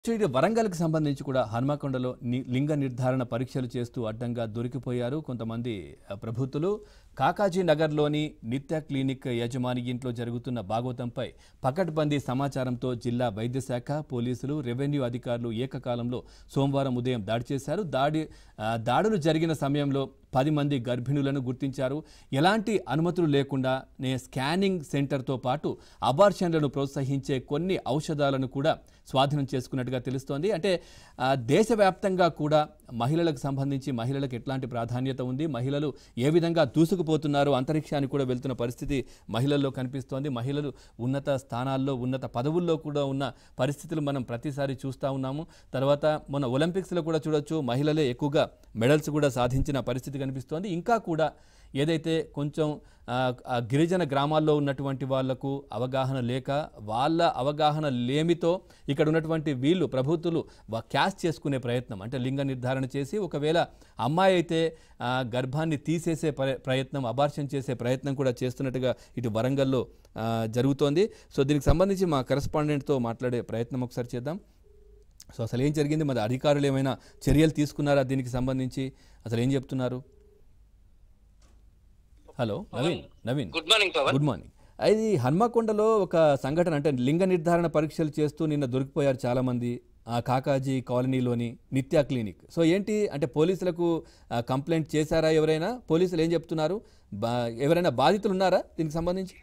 So ఇది వరంగల్కి సంబంధించి కూడా హన్మకొండలో ని- లింగ నిర్ధారణ పరీక్షలు చేస్తూ అడ్డంగా దొరికిపోయారు కొంతమంది ఆ, ప్రభుత్వలు కాకాజీ నగర్లోని నిత్య క్లినిక్ యజమాని ఇంట్లో జరుగుతున్న భాగవతంపై పకడ్బందీ సమాచారంతో జిల్లా వైద్య శాఖ పోలీసులు రెవెన్యూ అధికారులు ఏకకాలంలో సోమవారం ఉదయం దాడి చేశారు దాడి ఆ, దాడులు జరిగిన సమయంలో పది మంది గర్భిణులను గుర్తించారు ఎలాంటి అనుమతులు లేకుండా నే స్కానింగ్ సెంటర్తో పాటు అబార్షన్లను ప్రోత్సహించే కొన్ని ఔషధాలను కూడా స్వాధీనం చేసుకున్నట్టుగా తెలుస్తోంది అంటే ఆ, దేశవ్యాప్తంగా కూడా మహిళలకు సంబంధించి మహిళలకు ఎట్లాంటి ప్రాధాన్యత ఉంది మహిళలు ఏ విధంగా దూసుకుపోతున్నారు అంతరిక్షానికి కూడా వెళ్తున్న పరిస్థితి మహిళల్లో కనిపిస్తోంది మహిళలు ఉన్నత స్థానాల్లో ఉన్నత పదవుల్లో కూడా ఉన్న పరిస్థితులు మనం ప్రతిసారి చూస్తూ ఉన్నాము తర్వాత మన ఒలింపిక్స్లో కూడా చూడొచ్చు మహిళలే ఎక్కువగా మెడల్స్ కూడా సాధించిన పరిస్థితి కనిపిస్తోంది ఇంకా కూడా ఏదైతే కొంచెం ఆ, ఆ గిరిజన గ్రామాల్లో ఉన్నటువంటి వాళ్లకు అవగాహన లేక వాళ్ళ అవగాహన లేమితో ఇక్కడ ఉన్నటువంటి వీళ్ళు ప్రభుత్వాలు వ- క్యాష్ చేసుకునే ప్రయత్నం అంటే లింగ నిర్ధారణ చేసి ఒకవేళ అమ్మాయి అయితే ఆ, గర్భాన్ని తీసేసే ప్ర- ప్రయత్నం అబార్షన్ చేసే ప్రయత్నం కూడా చేస్తున్నట్టుగా ఇటు వరంగల్లో ఆ, జరుగుతోంది సో దీనికి సంబంధించి మా కరెస్పాండెంట్తో మాట్లాడే ప్రయత్నం ఒకసారి చేద్దాం సో అసలు ఏం జరిగింది మరి అధికారులు ఏమైనా చర్యలు తీసుకున్నారా దీనికి సంబంధించి అసలు ఏం చెప్తున్నారు hello Naveen Naveen good morning Pavan good morning అది హన్మకొండలో ఒక సంఘటన అంటే లింగ నిర్ధారణ పరీక్షలు చేస్తూ నిన్న దొరికిపోయారు చాలా మంది ఆ కాకాజీ కాలనీలోని నిత్య క్లినిక్ సో ఏంటి అంటే పోలీసులకు ఆ, కంప్లైంట్ చేశారా ఎవరైనా పోలీసులు ఏం చెప్తున్నారు బా ఎవరైనా బాధితులు ఉన్నారా దీనికి సంబంధించి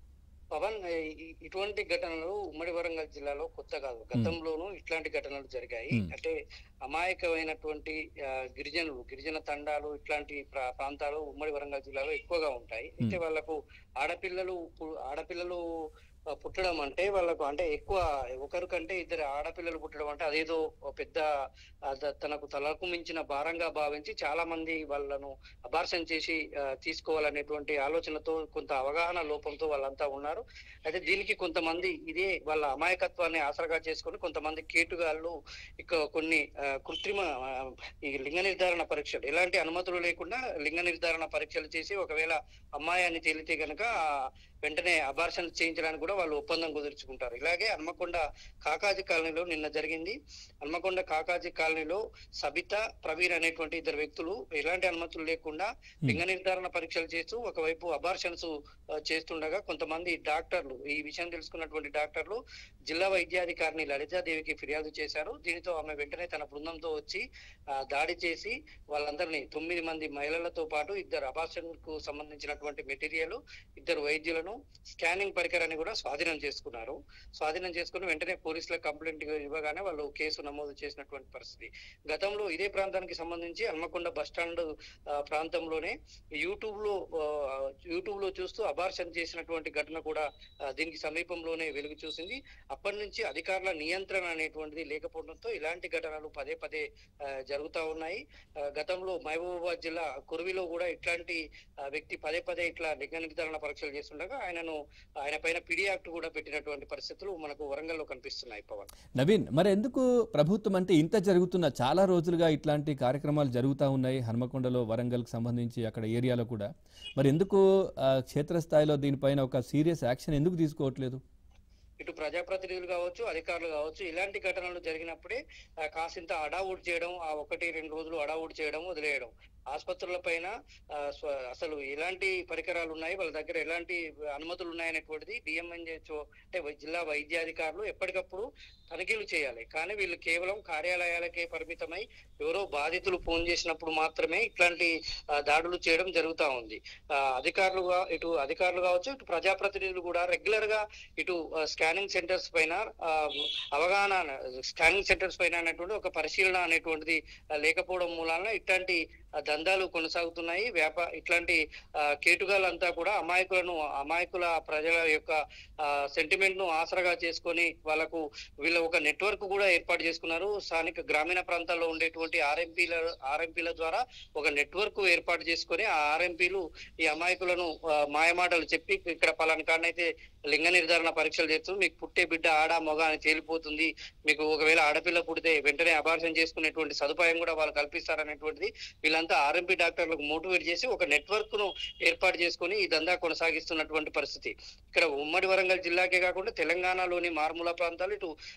పవన్ ఈ- ఈ- ఇటువంటి ఘటనలు ఉమ్మడి వరంగల్ జిల్లాలో కొత్త కాదు గతంలోనూ ఇట్లాంటి ఘటనలు జరిగాయి Hmm. అంటే అమాయకమైనటువంటి ఆ, గిరిజనులు గిరిజన తండాలు ఇట్లాంటి ప్రా- ప్రాంతాలు ఉమ్మడి వరంగల్ జిల్లాలో ఎక్కువగా ఉంటాయి అయితే వాళ్ళకు ఆడపిల్లలు పు- ఆడపిల్లలు ఆ, పుట్టడం అంటే వాళ్ళకు అంటే ఎక్కువ ఒకరు కంటే ఇద్దరు ఆడపిల్లలు పుట్టడం అంటే అదేదో ఓ పెద్ద ఆ, ద- తనకు తలకు మించిన భారంగా భావించి చాలా మంది వాళ్ళను అబార్షన్ చేసి ఆ, తీసుకోవాలనేటువంటి ఆలోచనతో కొంత అవగాహన లోపంతో వాళ్ళంతా ఉన్నారు అయితే దీనికి కొంతమంది ఇదే వాళ్ళ అమాయకత్వాన్ని ఆసరగా చేసుకొని కొంతమంది కేటుగాళ్ళు ఇక కొన్ని ఆ, కృత్రిమ ఆ, ఈ లింగ నిర్ధారణ పరీక్షలు ఎలాంటి అనుమతులు లేకుండా లింగ నిర్ధారణ పరీక్షలు చేసి ఒకవేళ అమ్మాయి అని తేలితే గనక ఆ, వెంటనే అబార్షన్ చేయించడానికి కూడా వాళ్ళు ఒప్పందం కుదుర్చుకుంటారు ఇలాగే హన్మకొండ కాకాజీ కాలనీలో నిన్న జరిగింది హన్మకొండ కాకాజీ కాలనీలో సబిత ప్రవీణ్ అనేటువంటి ఇద్దరు వ్యక్తులు ఎలాంటి అనుమతులు లేకుండా లింగ నిర్ధారణ పరీక్షలు చేస్తూ ఒకవైపు అబార్షన్స్ చేస్తుండగా కొంతమంది డాక్టర్లు ఈ విషయం తెలుసుకున్నటువంటి డాక్టర్లు జిల్లా వైద్యాధికారిని లలితాదేవికి ఫిర్యాదు చేశారు దీనితో ఆమె వెంటనే తన బృందంతో వచ్చి ఆ, దాడి చేసి వాళ్ళందరినీ తొమ్మిది మంది మహిళలతో పాటు ఇద్దరు అబార్షన్ కు సంబంధించినటువంటి మెటీరియల్ ఇద్దరు వైద్యులను స్కానింగ్ పరికరాన్ని కూడా స్వాధీనం చేసుకున్నారు స్వాధీనం చేసుకుని వెంటనే పోలీసులకు కంప్లైంట్ ఇవ్వగానే వాళ్ళు కేసు నమోదు చేసినటువంటి పరిస్థితి గతంలో ఇదే ప్రాంతానికి సంబంధించి హన్మకొండ బస్టాండ్ ప్రాంతంలోనే యూట్యూబ్ లో యూట్యూబ్ లో చూస్తూ అబార్షన్ చేసినటువంటి ఘటన కూడా ఆ, దీనికి సమీపంలోనే వెలుగు చూసింది అప్పటి నుంచి అధికారుల నియంత్రణ అనేటువంటిది లేకపోవడంతో ఇలాంటి ఘటనలు పదే పదే ఆ, జరుగుతా ఉన్నాయి ఆ, గతంలో మహబూబాబాద్ జిల్లా కుర్విలో కూడా ఇట్లాంటి ఆ, వ్యక్తి పదే పదే ఇట్లా లింగ నిర్ధారణ పరీక్షలు చేస్తుండగా ఆయనను ఆయన పైన పిడి యాక్ట్ కూడా పెట్టినటువంటి పరిస్థితులు మనకు వరంగల్లో కనిపిస్తున్నాయి పవన్ నవీన్ మరి ఎందుకు ప్రభుత్వం అంటే ఇంత జరుగుతున్న చాలా రోజులుగా ఇట్లాంటి కార్యక్రమాలు జరుగుతూ ఉన్నాయి హన్మకొండలో వరంగల్కి సంబంధించి అక్కడ ఏరియాలో కూడా మరి ఎందుకు ఆ, క్షేత్రస్థాయిలో దీనిపైన ఒక సీరియస్ యాక్షన్ ఎందుకు తీసుకోవట్లేదు ఇటు ప్రజాప్రతినిధులు కావచ్చు అధికారులు కావచ్చు ఇలాంటి ఘటనలు జరిగినప్పుడే ఆ, కాసింత అడావుడ్ చేయడం ఆ ఒకటి రెండు రోజులు అడావుడ్ చేయడం వదిలేయడం ఆసుపత్రుల పైన ఆ, స్వ- అసలు ఎలాంటి పరికరాలు ఉన్నాయి వాళ్ళ దగ్గర ఎలాంటి అనుమతులు ఉన్నాయనేటువంటిది డిఎంఎన్హెచ్ఓ అంటే వై- జిల్లా వైద్యాధికారులు ఎప్పటికప్పుడు తనిఖీలు చేయాలి కానీ వీళ్ళు కేవలం కార్యాలయాలకే పరిమితమై ఎవరో బాధితులు ఫోన్ చేసినప్పుడు మాత్రమే ఇట్లాంటి ఆ, దాడులు చేయడం జరుగుతా ఉంది ఆ, అధికారులుగా ఇటు అధికారులు కావచ్చు ఇటు ప్రజాప్రతినిధులు కూడా రెగ్యులర్ గా ఇటు ఆ, స్కానింగ్ సెంటర్స్ పైన ఆ, అవగాహన స్కానింగ్ సెంటర్స్ పైన అనేటువంటి ఒక పరిశీలన అనేటువంటిది ఆ, లేకపోవడం మూలాన ఇట్లాంటి ఆ, దందాలు కొనసాగుతున్నాయి వ్యాప ఇట్లాంటి ఆ, కేటుగాళ్ళంతా కూడా అమాయకులను అమాయకుల ప్రజల యొక్క సెంటిమెంట్ ను ఆసరగా చేసుకొని వాళ్ళకు వీళ్ళ ఒక నెట్వర్క్ కూడా ఏర్పాటు చేసుకున్నారు స్థానిక గ్రామీణ ప్రాంతాల్లో ఉండేటువంటి ఆర్ఎంపీల ఆర్ఎంపీల ద్వారా ఒక నెట్వర్క్ ఏర్పాటు చేసుకొని ఆ ఆర్ఎంపీలు ఈ అమాయకులను ఆ, మాయమాటలు చెప్పి ఇక్కడ పలానా కాడనైతే లింగ నిర్ధారణ పరీక్షలు చేస్తూ మీకు పుట్టే బిడ్డ ఆడ మగ అని తేలిపోతుంది మీకు ఒకవేళ ఆడపిల్ల పుడితే వెంటనే అబార్షన్ చేసుకునేటువంటి సదుపాయం కూడా వాళ్ళు కల్పిస్తారనేటువంటిది వీళ్ళంతా ఆర్ఎంపీ డాక్టర్లకు మోటివేట్ చేసి ఒక నెట్వర్క్ ను ఏర్పాటు చేసుకొని ఈ దందా కొనసాగిస్తున్నటువంటి పరిస్థితి ఇక్కడ ఉమ్మడి వరంగల్ జిల్లాకే కాకుండా తెలంగాణలోని మారుమూల ప్రాంతాలు ఇటు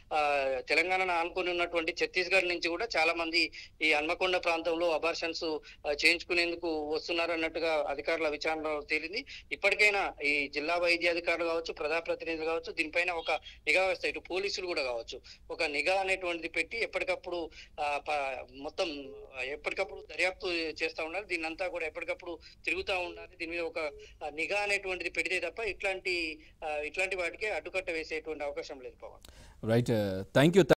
ఆ, తెలంగాణను ఆనుకొని ఉన్నటువంటి ఛత్తీస్గఢ్ నుంచి కూడా చాలా మంది ఈ హన్మకొండ ప్రాంతంలో అబార్షన్స్ చేయించుకునేందుకు వస్తున్నారు అన్నట్టుగా అధికారుల విచారణలో తేలింది ఇప్పటికైనా ఈ జిల్లా వైద్య అధికారులు కావచ్చు ప్రజాప్రతినిధులు కావచ్చు దీనిపైన ఒక నిఘా వ్యవస్థ ఇటు పోలీసులు కూడా కావచ్చు ఒక నిఘా అనేటువంటిది పెట్టి ఎప్పటికప్పుడు ఆ, ప- మొత్తం ఎప్పటికప్పుడు దర్యాప్తు చేస్తూ ఉండాలి దీన్ని అంతా కూడా ఎప్పటికప్పుడు తిరుగుతూ ఉండాలి దీని మీద ఒక ఆ, నిఘా అనేటువంటిది పెడితే తప్ప ఇట్లాంటి ఆ, ఇట్లాంటి వాటికి అడ్డుకట్ట వేసేటువంటి అవకాశం లేదు పవన్ రైట్ థ్యాంక్ యూ